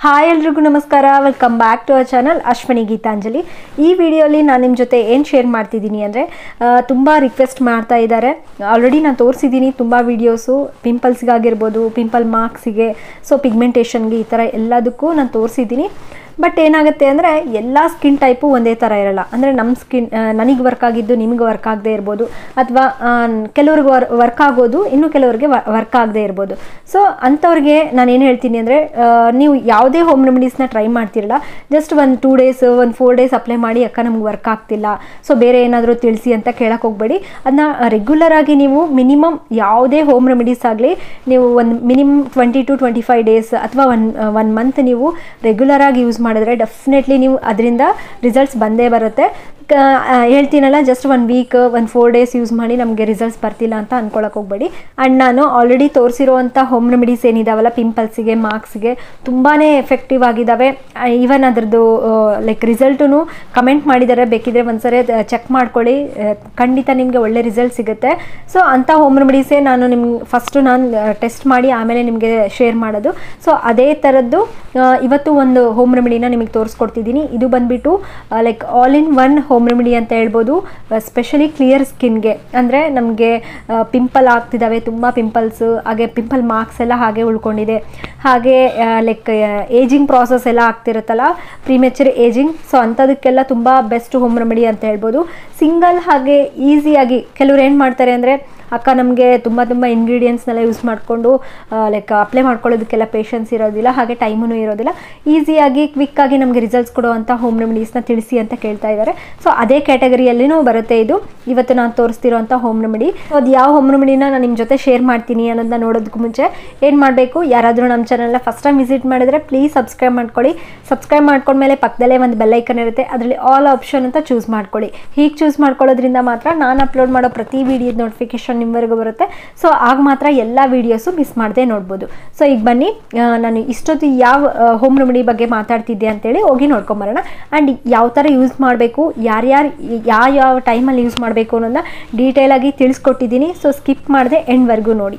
hi ಎಲ್ರಿಗೂ ನಮಸ್ಕಾರ welcome back to our channel Ashwini Geetanjali ಈ ವಿಡಿಯೋಲಿ ನಾನು ನಿಮ್ಮ ಜೊತೆ ಏನು ಶೇರ್ ಮಾಡ್ತಿದ್ದೀನಿ ಅಂದರೆ ತುಂಬ ರಿಕ್ವೆಸ್ಟ್ ಮಾಡ್ತಾ ಇದ್ದಾರೆ ಆಲ್ರೆಡಿ ನಾನು ತೋರಿಸಿದ್ದೀನಿ ತುಂಬ ವೀಡಿಯೋಸು ಪಿಂಪಲ್ಸ್ಗಾಗಿರ್ಬೋದು ಪಿಂಪಲ್ ಮಾರ್ಕ್ಸಿಗೆ ಸೊ ಪಿಗ್ಮೆಂಟೇಷನ್ಗೆ ಈ ಥರ ಎಲ್ಲದಕ್ಕೂ ನಾನು ತೋರಿಸಿದ್ದೀನಿ ಬಟ್ ಏನಾಗುತ್ತೆ ಅಂದರೆ ಎಲ್ಲ ಸ್ಕಿನ್ ಟೈಪು ಒಂದೇ ಥರ ಇರಲ್ಲ ಅಂದರೆ ನಮ್ಮ ಸ್ಕಿನ್ ನನಗೆ ವರ್ಕ್ ಆಗಿದ್ದು ನಿಮ್ಗೆ ವರ್ಕ್ ಆಗದೆ ಇರ್ಬೋದು ಅಥವಾ ಕೆಲವ್ರಿಗೆ ವರ್ ವರ್ಕ್ ಆಗೋದು ಇನ್ನು ಕೆಲವ್ರಿಗೆ ವರ್ಕ್ ಆಗದೆ ಇರ್ಬೋದು ಸೊ ಅಂಥವ್ರಿಗೆ ನಾನು ಏನು ಹೇಳ್ತೀನಿ ಅಂದರೆ ನೀವು ಯಾವುದೇ ಹೋಮ್ ರೆಮಿಡೀಸ್ನ ಟ್ರೈ ಮಾಡ್ತಿರಲ್ಲ ಜಸ್ಟ್ ಒಂದು ಟೂ ಡೇಸ್ ಒಂದು ಫೋರ್ ಡೇಸ್ ಅಪ್ಲೈ ಮಾಡಿ ಅಕ್ಕ ನಮ್ಗೆ ವರ್ಕ್ ಆಗ್ತಿಲ್ಲ ಸೊ ಬೇರೆ ಏನಾದರೂ ತಿಳಿಸಿ ಅಂತ ಕೇಳಕ್ಕೆ ಹೋಗಬೇಡಿ ಅದನ್ನ ರೆಗ್ಯುಲರ್ ಆಗಿ ನೀವು ಮಿನಿಮಮ್ ಯಾವುದೇ ಹೋಮ್ ರೆಮಿಡೀಸ್ ಆಗಲಿ ನೀವು ಒಂದು minimum twenty to twenty five days ಅಥವಾ ಒನ್ ಒನ್ ಮಂತ್ ನೀವು ರೆಗ್ಯುಲರ್ ಆಗಿ ಯೂಸ್ ಮಾಡಿದ್ರೆ ಡೆಫಿನೆಟ್ಲಿ ನೀವು ಅದರಿಂದ ರಿಸಲ್ಟ್ಸ್ ಬಂದೇ ಬರುತ್ತೆ ಕ ಆ, ಹೇಳ್ತೀನಲ್ಲ ಜಸ್ಟ್ ಒನ್ ವೀಕ್ ಒಂದು ಫೋರ್ ಡೇಸ್ ಯೂಸ್ ಮಾಡಿ ನಮಗೆ ರಿಸಲ್ಟ್ಸ್ ಬರ್ತಿಲ್ಲ ಅಂತ ಅನ್ಕೊಳಕ್ಕೆ ಹೋಗ್ಬೇಡಿ ಆ್ಯಂಡ್ ನಾನು ಆಲ್ರೆಡಿ ತೋರಿಸಿರುವಂಥ ಹೋಮ್ ರೆಮಿಡೀಸ್ ಏನಿದಾವಲ್ಲ ಪಿಂಪಲ್ಸಿಗೆ ಮಾರ್ಕ್ಸ್ಗೆ ತುಂಬಾ ಎಫೆಕ್ಟಿವ್ ಆಗಿದ್ದಾವೆ ಈವನ್ ಅದ್ರದ್ದು ಲೈಕ್ ರಿಸಲ್ಟು ಕಮೆಂಟ್ ಮಾಡಿದ್ದಾರೆ ಬೇಕಿದ್ರೆ ಒಂದ್ಸರಿ ಚೆಕ್ ಮಾಡ್ಕೊಳ್ಳಿ ಆ, ಖಂಡಿತ ನಿಮಗೆ ಒಳ್ಳೆ ರಿಸಲ್ಟ್ ಸಿಗುತ್ತೆ ಸೊ ಅಂಥ ಹೋಮ್ ರೆಮಿಡೀಸೇ ನಾನು ನಿಮ್ಗೆ ಫಸ್ಟು ನಾನು ಟೆಸ್ಟ್ ಮಾಡಿ ಆಮೇಲೆ ನಿಮಗೆ ಶೇರ್ ಮಾಡೋದು ಸೊ ಅದೇ ಥರದ್ದು ಆ, ಇವತ್ತು ಒಂದು ಹೋಮ್ ರೆಮಿಡಿನ ನಿಮಗೆ ತೋರಿಸ್ಕೊಡ್ತಿದ್ದೀನಿ ಇದು ಬಂದ್ಬಿಟ್ಟು like all in one home remedy ಅಂತ ಹೇಳ್ಬೋದು ಸ್ಪೆಷಲಿ ಕ್ಲಿಯರ್ ಸ್ಕಿನ್ಗೆ ಅಂದರೆ ನಮಗೆ ಪಿಂಪಲ್ ಆಗ್ತಿದ್ದಾವೆ ತುಂಬ ಪಿಂಪಲ್ಸ್ ಹಾಗೆ ಪಿಂಪಲ್ ಮಾರ್ಕ್ಸ್ ಎಲ್ಲ ಹಾಗೆ ಉಳ್ಕೊಂಡಿದೆ ಹಾಗೆ ಲೈಕ್ ಏಜಿಂಗ್ ಪ್ರಾಸೆಸ್ ಎಲ್ಲ ಆಗ್ತಿರುತ್ತಲ್ಲ ಪ್ರಿಮೆಚರ್ ಏಜಿಂಗ್ ಸೊ ಅಂಥದಕ್ಕೆಲ್ಲ ತುಂಬ ಬೆಸ್ಟ್ ಹೋಮ್ ರೆಮಿಡಿ ಅಂತ ಹೇಳ್ಬೋದು ಸಿಂಗಲ್ ಹಾಗೆ ಈಸಿಯಾಗಿ ಕೆಲವ್ರು ಏನು ಮಾಡ್ತಾರೆ ಅಂದರೆ ಅಕ್ಕ ನಮಗೆ ತುಂಬ ತುಂಬ ಇಂಗ್ರೀಡಿಯೆಂಟ್ಸ್ನೆಲ್ಲ ಯೂಸ್ ಮಾಡಿಕೊಂಡು ಲೈಕ್ ಅಪ್ಲೈ ಮಾಡ್ಕೊಳ್ಳೋದಕ್ಕೆಲ್ಲ ಪೇಷನ್ಸ್ ಇರೋದಿಲ್ಲ ಹಾಗೆ ಟೈಮೂ ಇರೋದಿಲ್ಲ ಈಸಿಯಾಗಿ ಕ್ವಿಕ್ಕಾಗಿ ನಮಗೆ ರಿಸಲ್ಟ್ಸ್ ಕೊಡುವಂಥ ಹೋಮ್ ರೆಮಿಡೀಸ್ನ ತಿಳಿಸಿ ಅಂತ ಕೇಳ್ತಾ ಇದ್ದಾರೆ ಸೊ ಅದೇ ಕ್ಯಾಟಗರಿಯಲ್ಲಿನೂ ಬರುತ್ತೆ ಇದು ಇವತ್ತು ನಾನು ತೋರಿಸ್ತಿರೋಂಥ ಹೋಮ್ ರೆಮಿಡಿ ಅದು ಯಾವ ಹೋಮ್ ರೆಮಿಡಿನ ನಾನು ನಿಮ್ಮ ಜೊತೆ ಶೇರ್ ಮಾಡ್ತೀನಿ ಅನ್ನೋದನ್ನ ನೋಡೋದಕ್ಕೂ ಮುಂಚೆ ಏನು ಮಾಡಬೇಕು ಯಾರಾದರೂ ನಮ್ಮ ಚಾನಲ್ನ ಫಸ್ಟ್ ಟೈಮ್ ವಿಸಿಟ್ ಮಾಡಿದರೆ ಪ್ಲೀಸ್ ಸಬ್ಸ್ಕ್ರೈಬ್ ಮಾಡ್ಕೊಳ್ಳಿ ಸಬ್ಸ್ಕ್ರೈಬ್ ಮಾಡ್ಕೊಂಡ್ಮೇಲೆ ಪಕ್ಕದಲ್ಲೇ ಒಂದು ಬೆಲ್ಲೈಕನ್ ಇರುತ್ತೆ ಅದರಲ್ಲಿ ಆಲ್ ಆಪ್ಷನ್ ಅಂತ ಚೂಸ್ ಮಾಡ್ಕೊಳ್ಳಿ ಹೀಗೆ ಚೂಸ್ ಮಾಡ್ಕೊಳ್ಳೋದ್ರಿಂದ ಮಾತ್ರ ನಾನು ಅಪ್ಲೋಡ್ ಮಾಡೋ ಪ್ರತಿ ವಿಡಿಯೋದ ನೋಟಿಫಿಕೇಶನ್ ನಿಮ್ಮವರೆಗೂ ಬರುತ್ತೆ ಸೊ ಆಗ ಮಾತ್ರ ಎಲ್ಲ ವೀಡಿಯೋಸು ಮಿಸ್ ಮಾಡದೆ ನೋಡ್ಬೋದು ಸೊ ಈಗ ಬನ್ನಿ ಆ, ನಾನು ಇಷ್ಟೊತ್ತು ಯಾವ ಹೋಮ್ ರೆಮಿಡಿ ಬಗ್ಗೆ ಮಾತಾಡ್ತಿದ್ದೆ ಅಂತೇಳಿ ಹೋಗಿ ನೋಡ್ಕೊಂಬರೋಣ ಆ್ಯಂಡ್ ಯಾವ ಥರ ಯೂಸ್ ಮಾಡಬೇಕು ಯಾರ್ಯಾರು ಯಾವ ಯಾವ ಟೈಮಲ್ಲಿ ಯೂಸ್ ಮಾಡಬೇಕು ಅನ್ನೋದನ್ನ ಡೀಟೇಲಾಗಿ ತಿಳಿಸ್ಕೊಟ್ಟಿದ್ದೀನಿ ಸೊ ಸ್ಕಿಪ್ ಮಾಡದೆ ಎಂಡ್ವರೆಗೂ ನೋಡಿ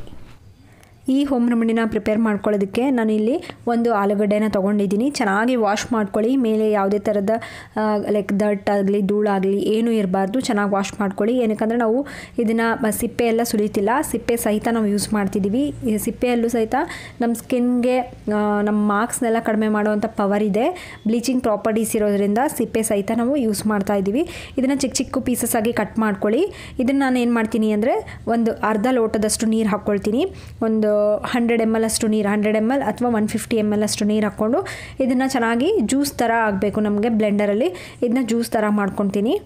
ಈ ಹೋಮ್ ರೆಮಿಡಿನ ಪ್ರಿಪೇರ್ ಮಾಡ್ಕೊಳ್ಳೋದಕ್ಕೆ ನಾನು ಇಲ್ಲಿ ಒಂದು ಆಲೂಗಡ್ಡೆನ ತೊಗೊಂಡಿದ್ದೀನಿ ಚೆನ್ನಾಗಿ ವಾಶ್ ಮಾಡ್ಕೊಳ್ಳಿ ಮೇಲೆ ಯಾವುದೇ ಥರದ ಲೈಕ್ ದಟ್ ಆಗಲಿ ಧೂಳಾಗಲಿ ಏನೂ ಇರಬಾರ್ದು ಚೆನ್ನಾಗಿ ವಾಶ್ ಮಾಡ್ಕೊಳ್ಳಿ ಏನಕ್ಕಂದರೆ ನಾವು ಇದನ್ನು ಸಿಪ್ಪೆ ಎಲ್ಲ ಸುಲಿತಿಲ್ಲ ಸಿಪ್ಪೆ ಸಹಿತ ನಾವು ಯೂಸ್ ಮಾಡ್ತಿದ್ದೀವಿ ಈ ಸಿಪ್ಪೆಯಲ್ಲೂ ಸಹಿತ ನಮ್ಮ ಸ್ಕಿನ್ಗೆ ನಮ್ಮ ಮಾರ್ಕ್ಸ್ನೆಲ್ಲ ಕಡಿಮೆ ಮಾಡುವಂಥ ಪವರ್ ಇದೆ ಬ್ಲೀಚಿಂಗ್ ಪ್ರಾಪರ್ಟೀಸ್ ಇರೋದ್ರಿಂದ ಸಿಪ್ಪೆ ಸಹಿತ ನಾವು ಯೂಸ್ ಮಾಡ್ತಾ ಇದ್ದೀವಿ ಇದನ್ನು ಚಿಕ್ಕ ಚಿಕ್ಕ ಪೀಸಸ್ ಆಗಿ ಕಟ್ ಮಾಡ್ಕೊಳ್ಳಿ ಇದನ್ನು ನಾನು ಏನು ಮಾಡ್ತೀನಿ ಅಂದರೆ ಒಂದು ಅರ್ಧ ಲೋಟದಷ್ಟು ನೀರು ಹಾಕ್ಕೊಳ್ತೀನಿ ಒಂದು ಹಂಡ್ರೆಡ್ ಎಮ್ ಎಲ್ ಅಷ್ಟು ನೀರು ಹಂಡ್ರೆಡ್ ಎಮ್ ಎಲ್ ಅಥವಾ ಒನ್ ಫಿಫ್ಟಿ ಎಮ್ ಎಲ್ ಅಷ್ಟು ನೀರು ಹಾಕ್ಕೊಂಡು ಇದನ್ನು ಚೆನ್ನಾಗಿ ಜ್ಯೂಸ್ ಥರ ಆಗಬೇಕು ನಮಗೆ ಬ್ಲೆಂಡರಲ್ಲಿ ಇದನ್ನ ಜ್ಯೂಸ್ ಥರ ಮಾಡ್ಕೊತೀನಿ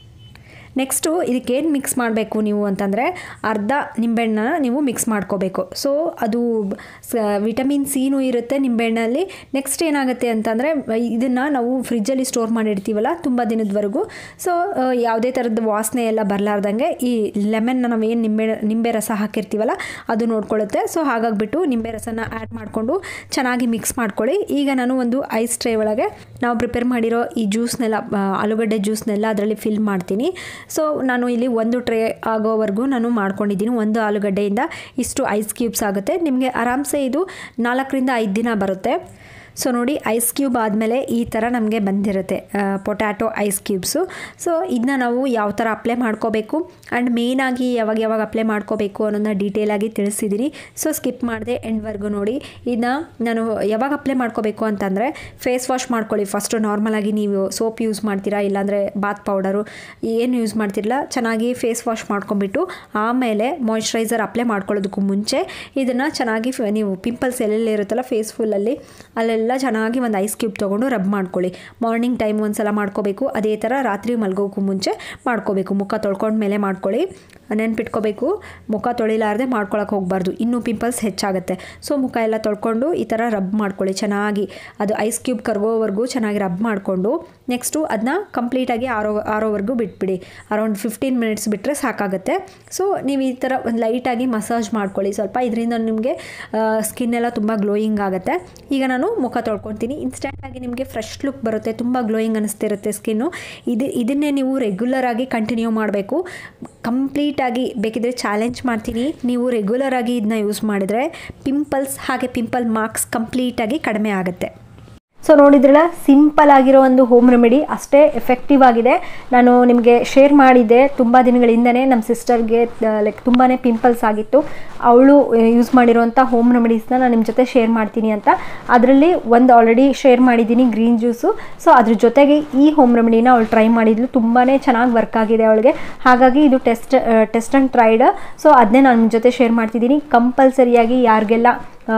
ನೆಕ್ಸ್ಟು ಇದಕ್ಕೇನು ಮಿಕ್ಸ್ ಮಾಡಬೇಕು ನೀವು ಅಂತಂದರೆ ಅರ್ಧ ನಿಂಬೆಹಣ್ಣನ್ನ ನೀವು ಮಿಕ್ಸ್ ಮಾಡ್ಕೋಬೇಕು ಸೊ ಅದು ಸ ವಿಟಮಿನ್ ಸಿನೂ ಇರುತ್ತೆ ನಿಂಬೆಹಣ್ಣಲ್ಲಿ ನೆಕ್ಸ್ಟ್ ಏನಾಗುತ್ತೆ ಅಂತಂದರೆ ಇದನ್ನು ನಾವು ಫ್ರಿಜ್ಜಲ್ಲಿ ಸ್ಟೋರ್ ಮಾಡಿರ್ತೀವಲ್ಲ ತುಂಬ ದಿನದವರೆಗೂ ಸೊ ಯಾವುದೇ ಥರದ ವಾಸನೆ ಎಲ್ಲ ಬರಲಾರ್ದಂಗೆ ಈ ಲೆಮನ್ನ ನಾವು ಏನು ನಿಂಬೆ ನಿಂಬೆ ರಸ ಹಾಕಿರ್ತೀವಲ್ಲ ಅದು ನೋಡ್ಕೊಳ್ಳುತ್ತೆ ಸೊ ಹಾಗಾಗಿಬಿಟ್ಟು ನಿಂಬೆ ರಸನ ಆ್ಯಡ್ ಮಾಡಿಕೊಂಡು ಚೆನ್ನಾಗಿ ಮಿಕ್ಸ್ ಮಾಡ್ಕೊಳ್ಳಿ ಈಗ ನಾನು ಒಂದು ಐಸ್ ಟ್ರೇ ಒಳಗೆ ನಾವು ಪ್ರಿಪೇರ್ ಮಾಡಿರೋ ಈ ಜ್ಯೂಸ್ನೆಲ್ಲ ಆ, ಆಲೂಗಡ್ಡೆ ಜ್ಯೂಸ್ನೆಲ್ಲ ಅದರಲ್ಲಿ ಫಿಲ್ ಮಾಡ್ತೀನಿ ಸೊ ನಾನು ಇಲ್ಲಿ ಒಂದು ಟ್ರೇ ಆಗೋವರೆಗೂ ನಾನು ಮಾಡ್ಕೊಂಡಿದ್ದೀನಿ ಒಂದು ಆಲೂಗಡ್ಡೆಯಿಂದ ಇಷ್ಟು ಐಸ್ ಕ್ಯೂಬ್ಸ್ ಆಗುತ್ತೆ ನಿಮಗೆ ಆರಾಮ್ಸೆ ಇದು ನಾಲ್ಕರಿಂದ ಐದು ದಿನ ಬರುತ್ತೆ ಸೊ ನೋಡಿ ಐಸ್ ಕ್ಯೂಬ್ ಆದಮೇಲೆ ಈ ಥರ ನಮಗೆ ಬಂದಿರುತ್ತೆ ಪೊಟ್ಯಾಟೊ ಐಸ್ ಕ್ಯೂಬ್ಸು ಸೊ ಇದನ್ನ ನಾವು ಯಾವ ಥರ ಅಪ್ಲೈ ಮಾಡ್ಕೋಬೇಕು ಆ್ಯಂಡ್ ಮೇಯ್ನಾಗಿ ಯಾವಾಗ ಯಾವಾಗ ಅಪ್ಲೈ ಮಾಡ್ಕೋಬೇಕು ಅನ್ನೋದನ್ನ ಡೀಟೇಲಾಗಿ ತಿಳಿಸಿದ್ದೀನಿ ಸೊ ಸ್ಕಿಪ್ ಮಾಡಿದೆ ಎಂಡ್ವರೆಗೂ ನೋಡಿ ಇದನ್ನ ನಾನು ಯಾವಾಗ ಅಪ್ಲೈ ಮಾಡ್ಕೋಬೇಕು ಅಂತಂದರೆ ಫೇಸ್ ವಾಶ್ ಮಾಡ್ಕೊಳ್ಳಿ ಫಸ್ಟು ನಾರ್ಮಲಾಗಿ ನೀವು ಸೋಪ್ ಯೂಸ್ ಮಾಡ್ತೀರಾ ಇಲ್ಲಾಂದರೆ ಬಾತ್ ಪೌಡರು ಏನು ಯೂಸ್ ಮಾಡ್ತಿರಲ್ಲ ಚೆನ್ನಾಗಿ ಫೇಸ್ ವಾಶ್ ಮಾಡ್ಕೊಂಬಿಟ್ಟು ಆಮೇಲೆ ಮಾಯ್ಶ್ಚರೈಸರ್ ಅಪ್ಲೈ ಮಾಡ್ಕೊಳ್ಳೋದಕ್ಕೂ ಮುಂಚೆ ಇದನ್ನು ಚೆನ್ನಾಗಿ ಫ- ನೀವು ಪಿಂಪಲ್ಸ್ ಎಲ್ಲೆಲ್ಲಿ ಇರುತ್ತಲ್ಲ ಫೇಸ್ ಫುಲ್ಲಲ್ಲಿ ಅಲ್ಲೆಲ್ಲ ಚೆನ್ನಾಗಿ ಒಂದು ಐಸ್ ಕ್ಯೂಬ್ ತೊಗೊಂಡು ರಬ್ ಮಾಡ್ಕೊಳ್ಳಿ ಮಾರ್ನಿಂಗ್ ಟೈಮ್ ಒಂದು ಸಲ ಮಾಡ್ಕೋಬೇಕು ಅದೇ ಥರ ರಾತ್ರಿ ಮಲ್ಗೋಕ್ಕೂ ಮುಂಚೆ ಮಾಡ್ಕೋಬೇಕು ಮುಖ ತೊಳ್ಕೊಂಡ್ಮೇಲೆ ಮಾಡ್ಕೊಳ್ಳಿ ನೆನ್ಪಿಟ್ಕೋಬೇಕು ಮುಖ ತೊಳಿಲಾರ್ದೆ ಮಾಡ್ಕೊಳಕ್ಕೆ ಹೋಗಬಾರ್ದು ಇನ್ನೂ ಪಿಂಪಲ್ಸ್ ಹೆಚ್ಚಾಗುತ್ತೆ ಸೊ ಮುಖ ಎಲ್ಲ ತೊಳ್ಕೊಂಡು ಈ ಥರ ರಬ್ ಮಾಡ್ಕೊಳ್ಳಿ ಚೆನ್ನಾಗಿ ಅದು ಐಸ್ ಕ್ಯೂಬ್ ಕರ್ಗೋವರೆಗೂ ಚೆನ್ನಾಗಿ ರಬ್ ಮಾಡಿಕೊಂಡು ನೆಕ್ಸ್ಟು ಅದನ್ನ ಕಂಪ್ಲೀಟಾಗಿ ಆರೋ ಆರೋವರೆಗೂ ಬಿಟ್ಬಿಡಿ ಅರೌಂಡ್ ಫಿಫ್ಟೀನ್ ಮಿನಿಟ್ಸ್ ಬಿಟ್ಟರೆ ಸಾಕಾಗುತ್ತೆ ಸೊ ನೀವು ಈ ಥರ ಒಂದು ಲೈಟಾಗಿ ಮಸಾಜ್ ಮಾಡ್ಕೊಳ್ಳಿ ಸ್ವಲ್ಪ ಇದರಿಂದ ನಿಮಗೆ ಸ್ಕಿನ್ ಎಲ್ಲ ತುಂಬ ಗ್ಲೋಯಿಂಗ್ ಆಗುತ್ತೆ ಈಗ ನಾನು ಮುಖ ತೊಳ್ಕೊತೀನಿ ಇನ್ಸ್ಟೆಂಟಾಗಿ ನಿಮಗೆ ಫ್ರೆಶ್ ಲುಕ್ ಬರುತ್ತೆ ತುಂಬ ಗ್ಲೋಯಿಂಗ್ ಅನಿಸ್ತಿರುತ್ತೆ ಸ್ಕಿನ್ನು ಇದು ಇದನ್ನೇ ನೀವು ರೆಗ್ಯುಲರ್ ಆಗಿ ಕಂಟಿನ್ಯೂ ಮಾಡಬೇಕು ಕಂಪ್ಲೀಟಾಗಿ ಬೇಕಿದ್ರೆ ಚಾಲೆಂಜ್ ಮಾಡ್ತೀನಿ ನೀವು ರೆಗ್ಯುಲರ್ ಆಗಿ ಇದನ್ನ ಯೂಸ್ ಮಾಡಿದ್ರೆ ಪಿಂಪಲ್ಸ್ ಹಾಗೆ ಪಿಂಪಲ್ ಮಾರ್ಕ್ಸ್ ಕಂಪ್ಲೀಟಾಗಿ ಕಡಿಮೆ ಆಗುತ್ತೆ ಸೊ ನೋಡಿದ್ರಲ್ಲ ಸಿಂಪಲ್ ಆಗಿರೋ ಒಂದು ಹೋಮ್ ರೆಮಿಡಿ ಅಷ್ಟೇ ಎಫೆಕ್ಟಿವ್ ಆಗಿದೆ ನಾನು ನಿಮಗೆ ಶೇರ್ ಮಾಡಿದ್ದೆ ತುಂಬ ದಿನಗಳಿಂದನೇ ನಮ್ಮ ಸಿಸ್ಟರ್ಗೆ ಲೈಕ್ ತುಂಬಾ ಪಿಂಪಲ್ಸ್ ಆಗಿತ್ತು ಅವಳು ಯೂಸ್ ಮಾಡಿರೋಂಥ ಹೋಮ್ ರೆಮಿಡೀಸ್ನ ನಾನು ನಿಮ್ಮ ಜೊತೆ ಶೇರ್ ಮಾಡ್ತೀನಿ ಅಂತ ಅದರಲ್ಲಿ ಒಂದು ಆಲ್ರೆಡಿ ಶೇರ್ ಮಾಡಿದ್ದೀನಿ ಗ್ರೀನ್ ಜ್ಯೂಸು ಸೊ ಅದ್ರ ಜೊತೆಗೆ ಈ ಹೋಮ್ ರೆಮಿಡಿನ ಅವಳು ಟ್ರೈ ಮಾಡಿದ್ಲು ತುಂಬಾ ಚೆನ್ನಾಗಿ ವರ್ಕ್ ಆಗಿದೆ ಅವಳಿಗೆ ಹಾಗಾಗಿ ಇದು test test and tried so ಅದನ್ನೇ ನಾನು ನಿಮ್ಮ ಜೊತೆ ಶೇರ್ ಮಾಡ್ತಿದ್ದೀನಿ ಕಂಪಲ್ಸರಿಯಾಗಿ ಯಾರಿಗೆಲ್ಲ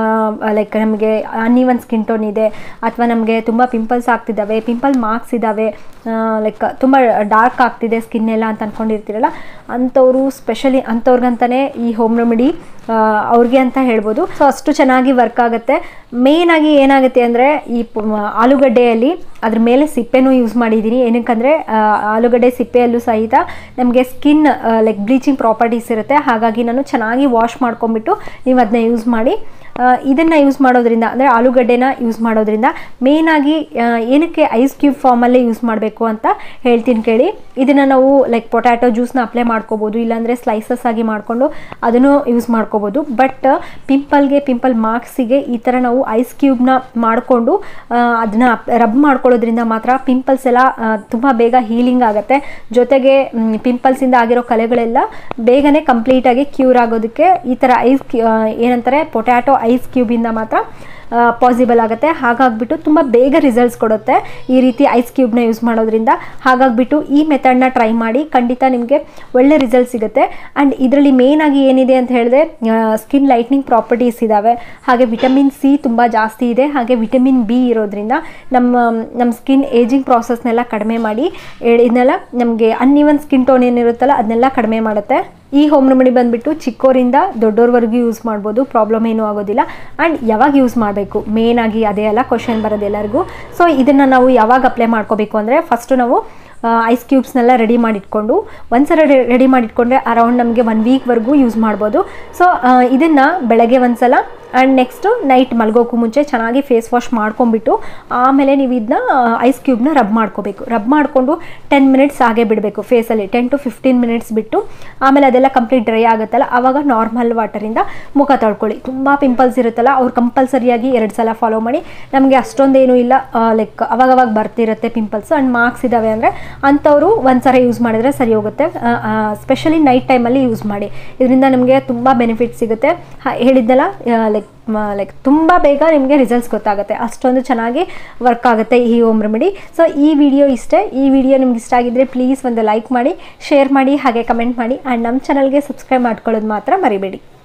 ಲೈಕ್ ನಮಗೆ ಅನ್ಇವನ್ ಸ್ಕಿನ್ ಟೋನ್ ಇದೆ ಅಥವಾ ನಮಗೆ ತುಂಬ ಪಿಂಪಲ್ಸ್ ಆಗ್ತಿದ್ದಾವೆ ಪಿಂಪಲ್ ಮಾರ್ಕ್ಸ್ ಇದ್ದಾವೆ ಲೈಕ್ ತುಂಬ ಡಾರ್ಕ್ ಆಗ್ತಿದೆ ಸ್ಕಿನ್ ಎಲ್ಲ ಅಂತ ಅಂದ್ಕೊಂಡಿರ್ತೀರಲ್ಲ ಅಂಥವರು ಸ್ಪೆಷಲಿ ಅಂಥವ್ರಿಗಂತಲೇ ಈ ಹೋಮ್ ರೆಮಿಡಿ ಅವ್ರಿಗೆ ಅಂತ ಹೇಳ್ಬೋದು ಸೊ ಅಷ್ಟು ಚೆನ್ನಾಗಿ ವರ್ಕ್ ಆಗುತ್ತೆ ಮೇಯ್ನಾಗಿ ಏನಾಗುತ್ತೆ ಅಂದರೆ ಈ ಆಲೂಗಡ್ಡೆಯಲ್ಲಿ ಅದ್ರ ಮೇಲೆ ಸಿಪ್ಪೆನೂ ಯೂಸ್ ಮಾಡಿದ್ದೀನಿ ಏನಕ್ಕಂದರೆ ಆಲೂಗಡ್ಡೆ ಸಿಪ್ಪೆಯಲ್ಲೂ ಸಹಿತ ನಮಗೆ ಸ್ಕಿನ್ ಲೈಕ್ ಬ್ಲೀಚಿಂಗ್ ಪ್ರಾಪರ್ಟೀಸ್ ಇರುತ್ತೆ ಹಾಗಾಗಿ ನಾನು ಚೆನ್ನಾಗಿ ವಾಶ್ ಮಾಡ್ಕೊಂಬಿಟ್ಟು ನೀವು ಅದನ್ನ ಯೂಸ್ ಮಾಡಿ ಇದನ್ನು ಯೂಸ್ ಮಾಡೋದ್ರಿಂದ ಅಂದರೆ ಆಲೂಗಡ್ಡೆನ ಯೂಸ್ ಮಾಡೋದ್ರಿಂದ ಮೇಯ್ನಾಗಿ ಏನಕ್ಕೆ ಐಸ್ ಕ್ಯೂಬ್ ಫಾರ್ಮಲ್ಲೇ ಯೂಸ್ ಮಾಡಬೇಕು ಅಂತ ಹೇಳ್ತೀನಿ ಕೇಳಿ ಇದನ್ನು ನಾವು ಲೈಕ್ ಪೊಟ್ಯಾಟೊ ಜ್ಯೂಸ್ನ ಅಪ್ಲೈ ಮಾಡ್ಕೋಬೋದು ಇಲ್ಲಾಂದರೆ ಸ್ಲೈಸಸ್ ಆಗಿ ಮಾಡಿಕೊಂಡು ಅದನ್ನು ಯೂಸ್ ಮಾಡ್ಕೋಬೋದು ಬಟ್ ಪಿಂಪಲ್ಗೆ ಪಿಂಪಲ್ ಮಾರ್ಕ್ಸಿಗೆ ಈ ಥರ ನಾವು ಐಸ್ ಕ್ಯೂಬ್ನ ಮಾಡಿಕೊಂಡು ಅದನ್ನ ರಬ್ ಮಾಡ್ಕೊಳ್ಳೋದ್ರಿಂದ ಮಾತ್ರ ಪಿಂಪಲ್ಸ್ ಎಲ್ಲ ತುಂಬ ಬೇಗ ಹೀಲಿಂಗ್ ಆಗುತ್ತೆ ಜೊತೆಗೆ ಪಿಂಪಲ್ಸಿಂದ ಆಗಿರೋ ಕಲೆಗಳೆಲ್ಲ ಬೇಗನೆ ಕಂಪ್ಲೀಟಾಗಿ ಕ್ಯೂರ್ ಆಗೋದಕ್ಕೆ ಈ ಥರ ಐಸ್ ಏನಂತಾರೆ ಪೊಟ್ಯಾಟೊ ಐಸ್ ಕ್ಯೂಬಿಂದ ಮಾತ್ರ ಪಾಸಿಬಲ್ ಆಗುತ್ತೆ ಹಾಗಾಗ್ಬಿಟ್ಟು ತುಂಬ ಬೇಗ ರಿಸಲ್ಟ್ಸ್ ಕೊಡುತ್ತೆ ಈ ರೀತಿ ಐಸ್ ಕ್ಯೂಬ್ನ ಯೂಸ್ ಮಾಡೋದ್ರಿಂದ ಹಾಗಾಗ್ಬಿಟ್ಟು ಈ ಮೆಥಡ್ನ ಟ್ರೈ ಮಾಡಿ ಖಂಡಿತ ನಿಮಗೆ ಒಳ್ಳೆ ರಿಸಲ್ಟ್ ಸಿಗುತ್ತೆ ಆ್ಯಂಡ್ ಇದರಲ್ಲಿ ಮೇನ್ ಆಗಿ ಏನಿದೆ ಅಂತ ಹೇಳಿದ್ರೆ ಸ್ಕಿನ್ ಲೈಟ್ನಿಂಗ್ ಪ್ರಾಪರ್ಟೀಸ್ ಇದ್ದಾವೆ ಹಾಗೆ ವಿಟಮಿನ್ ಸಿ ತುಂಬ ಜಾಸ್ತಿ ಇದೆ ಹಾಗೆ ವಿಟಮಿನ್ ಬಿ ಇರೋದ್ರಿಂದ ನಮ್ಮ ನಮ್ಮ ಸ್ಕಿನ್ ಏಜಿಂಗ್ ಪ್ರಾಸೆಸ್ನೆಲ್ಲ ಕಡಿಮೆ ಮಾಡಿ ಇದನ್ನೆಲ್ಲ ನಮಗೆ ಅನ್ಇವನ್ ಸ್ಕಿನ್ ಟೋನ್ ಏನಿರುತ್ತಲ್ಲ ಅದನ್ನೆಲ್ಲ ಕಡಿಮೆ ಮಾಡುತ್ತೆ ಈ ಹೋಮ್ ರೆಮಿಡಿ ಬಂದುಬಿಟ್ಟು ಚಿಕ್ಕೋರಿಂದ ದೊಡ್ಡೋರ್ವರೆಗೂ ಯೂಸ್ ಮಾಡ್ಬೋದು ಪ್ರಾಬ್ಲಮ್ ಏನೂ ಆಗೋದಿಲ್ಲ ಆ್ಯಂಡ್ ಯಾವಾಗ ಯೂಸ್ ಮಾಡಬೇಕು ಮೇನ್ ಆಗಿ ಅದೇ ಅಲ್ಲ ಕ್ವಶನ್ ಬರೋದು ಎಲ್ಲರಿಗೂ ಸೊ ಇದನ್ನು ನಾವು ಯಾವಾಗ ಅಪ್ಲೈ ಮಾಡ್ಕೋಬೇಕು ಅಂದರೆ ಫಸ್ಟು ನಾವು ಐಸ್ ಕ್ಯೂಬ್ಸ್ನೆಲ್ಲ ರೆಡಿ ಮಾಡಿಟ್ಕೊಂಡು ಒಂದ್ಸಲ ರೆಡಿ ಮಾಡಿಟ್ಕೊಂಡ್ರೆ ಅರೌಂಡ್ ನಮಗೆ ಒನ್ ವೀಕ್ವರೆಗೂ ಯೂಸ್ ಮಾಡ್ಬೋದು ಸೊ ಇದನ್ನು ಬೆಳಗ್ಗೆ ಒಂದ್ಸಲ ಆ್ಯಂಡ್ ನೆಕ್ಸ್ಟು ನೈಟ್ ಮಲ್ಗೋಕ್ಕೂ ಮುಂಚೆ ಚೆನ್ನಾಗಿ ಫೇಸ್ ವಾಶ್ ಮಾಡ್ಕೊಂಬಿಟ್ಟು ಆಮೇಲೆ ನೀವು ಇದನ್ನ ಐಸ್ ಕ್ಯೂಬ್ನ ರಬ್ ಮಾಡ್ಕೋಬೇಕು ರಬ್ ಮಾಡಿಕೊಂಡು ಟೆನ್ ಮಿನಿಟ್ಸ್ ಹಾಗೆ ಬಿಡಬೇಕು ಫೇಸಲ್ಲಿ ಟೆನ್ ಟು ಫಿಫ್ಟೀನ್ ಮಿನಿಟ್ಸ್ ಬಿಟ್ಟು ಆಮೇಲೆ ಅದೆಲ್ಲ ಕಂಪ್ಲೀಟ್ ಡ್ರೈ ಆಗುತ್ತಲ್ಲ ಆವಾಗ ನಾರ್ಮಲ್ ವಾಟರಿಂದ ಮುಖ ತೊಳ್ಕೊಳ್ಳಿ ತುಂಬ ಪಿಂಪಲ್ಸ್ ಇರುತ್ತಲ್ಲ ಅವ್ರು ಕಂಪಲ್ಸರಿಯಾಗಿ ಎರಡು ಸಲ ಫಾಲೋ ಮಾಡಿ ನಮಗೆ ಅಷ್ಟೊಂದೇನು ಇಲ್ಲ ಲೈಕ್ ಅವಾಗವಾಗ ಬರ್ತಿರುತ್ತೆ ಪಿಂಪಲ್ಸ್ ಆ್ಯಂಡ್ ಮಾರ್ಕ್ಸ್ ಇದ್ದಾವೆ ಅಂದರೆ ಅಂಥವರು ಒಂದು ಸಲ ಯೂಸ್ ಮಾಡಿದ್ರೆ ಸರಿ ಹೋಗುತ್ತೆ ಸ್ಪೆಷಲಿ ನೈಟ್ ಟೈಮಲ್ಲಿ ಯೂಸ್ ಮಾಡಿ ಇದರಿಂದ ನಮಗೆ ತುಂಬ ಬೆನಿಫಿಟ್ ಸಿಗುತ್ತೆ ಹೇಳಿದ್ದೆಲ್ಲ ಲೈಕ್ ಲೈಕ್ ತುಂಬ ಬೇಗ ನಿಮಗೆ ರಿಸಲ್ಟ್ಸ್ ಗೊತ್ತಾಗುತ್ತೆ ಅಷ್ಟೊಂದು ಚೆನ್ನಾಗಿ ವರ್ಕ್ ಆಗುತ್ತೆ ಈ ಹೋಮ್ ರೆಮಿಡಿ ಸೊ ಈ ವಿಡಿಯೋ ಇಷ್ಟೇ ಈ ವಿಡಿಯೋ ನಿಮ್ಗೆ ಇಷ್ಟ ಆಗಿದ್ದರೆ ಪ್ಲೀಸ್ ಒಂದು ಲೈಕ್ ಮಾಡಿ ಶೇರ್ ಮಾಡಿ ಹಾಗೆ ಕಮೆಂಟ್ ಮಾಡಿ ಆ್ಯಂಡ್ ನಮ್ಮ ಚಾನಲ್ಗೆ ಸಬ್ಸ್ಕ್ರೈಬ್ ಮಾಡ್ಕೊಳ್ಳೋದು ಮಾತ್ರ ಮರಿಬೇಡಿ